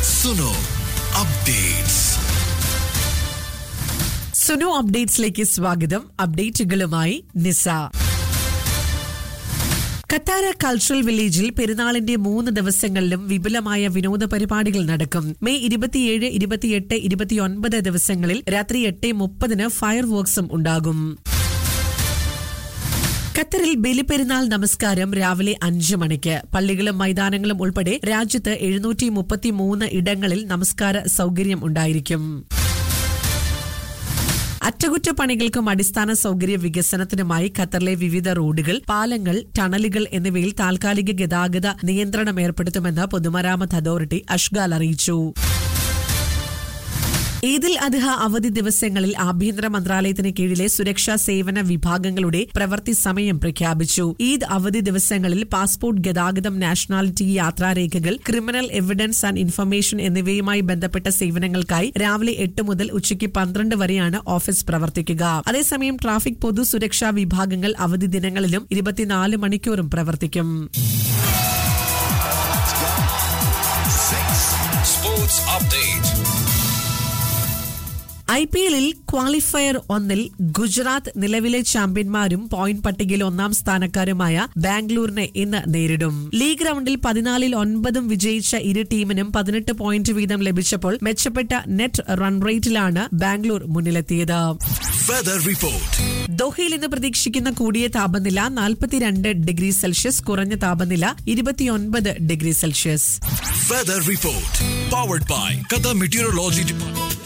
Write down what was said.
Suno updates Sunu അപ്ഡേറ്റ്സിലേക്ക് സ്വാഗതം അപ്ഡേറ്റുകളുമായി നിസ കത്താര cultural വില്ലേജിൽ പെരുന്നാളിന്റെ മൂന്ന് ദിവസങ്ങളിലും വിപുലമായ വിനോദ പരിപാടികൾ നടക്കും മെയ് ഇരുപത്തിയേഴ് ഇരുപത്തിയെട്ട് ഇരുപത്തിയൊൻപത് ദിവസങ്ങളിൽ രാത്രി എട്ട് മുപ്പതിന് ഫയർ വർക്ക്സും ഉണ്ടാകും ഖത്തറിൽ ബലിപെരുന്നാൾ നമസ്കാരം രാവിലെ അഞ്ച് മണിക്ക് പള്ളികളും മൈതാനങ്ങളും ഉൾപ്പെടെ രാജ്യത്ത് എഴുന്നൂറ്റി മുപ്പത്തിമൂന്ന് ഇടങ്ങളിൽ നമസ്കാര സൗകര്യം ഉണ്ടായിരിക്കും അറ്റകുറ്റപ്പണികൾക്കും അടിസ്ഥാന സൗകര്യ വികസനത്തിനുമായി ഖത്തറിലെ വിവിധ റോഡുകൾ പാലങ്ങൾ ടണലുകൾ എന്നിവയിൽ താൽക്കാലിക ഗതാഗത നിയന്ത്രണം ഏർപ്പെടുത്തുമെന്ന് പൊതുമരാമത്ത് അതോറിറ്റി അഷ്ഗാൽ അറിയിച്ചു ഈദിൽ അദ്ഹ അവധി ദിവസങ്ങളിൽ ആഭ്യന്തര മന്ത്രാലയത്തിന് കീഴിലെ സുരക്ഷാ സേവന വിഭാഗങ്ങളുടെ പ്രവൃത്തി സമയം പ്രഖ്യാപിച്ചു ഈദ് അവധി ദിവസങ്ങളിൽ പാസ്പോർട്ട് ഗതാഗതം നാഷണാലിറ്റി യാത്രാരേഖകൾ ക്രിമിനൽ എവിഡൻസ് ആൻഡ് ഇൻഫർമേഷൻ എന്നിവയുമായി ബന്ധപ്പെട്ട സേവനങ്ങൾക്കായി രാവിലെ എട്ട് മുതൽ ഉച്ചയ്ക്ക് പന്ത്രണ്ട് വരെയാണ് ഓഫീസ് പ്രവർത്തിക്കുക അതേസമയം ട്രാഫിക് പൊതു സുരക്ഷാ വിഭാഗങ്ങൾ അവധി ദിനങ്ങളിലും ഇരുപത്തിനാല് മണിക്കൂറും പ്രവർത്തിക്കും സ്പോർട്സ് അപ്ഡേറ്റ് ഐ പി എല്ലിൽ ക്വാളിഫയർ ഒന്നിൽ ഗുജറാത്ത് നിലവിലെ ചാമ്പ്യന്മാരും പോയിന്റ് പട്ടികയിൽ ഒന്നാം സ്ഥാനക്കാരുമായ ബാംഗ്ലൂരിനെ ഇന്ന് നേരിടും ലീഗ് റൗണ്ടിൽ പതിനാലിൽ ഒൻപതും വിജയിച്ച ഇരു ടീമിനും പതിനെട്ട് പോയിന്റ് വീതം ലഭിച്ചപ്പോൾ മെച്ചപ്പെട്ട നെറ്റ് റൺ റേറ്റിലാണ് ബാംഗ്ലൂർ മുന്നിലെത്തിയത് വെദർ റിപ്പോർട്ട് ദോഹയിൽ ഇന്ന് പ്രതീക്ഷിക്കുന്ന കൂടിയ താപനില നാൽപ്പത്തിരണ്ട് ഡിഗ്രി സെൽഷ്യസ് കുറഞ്ഞ താപനില ഇരുപത്തിയൊൻപത് degree Celsius weather report powered by Qatar meteorology department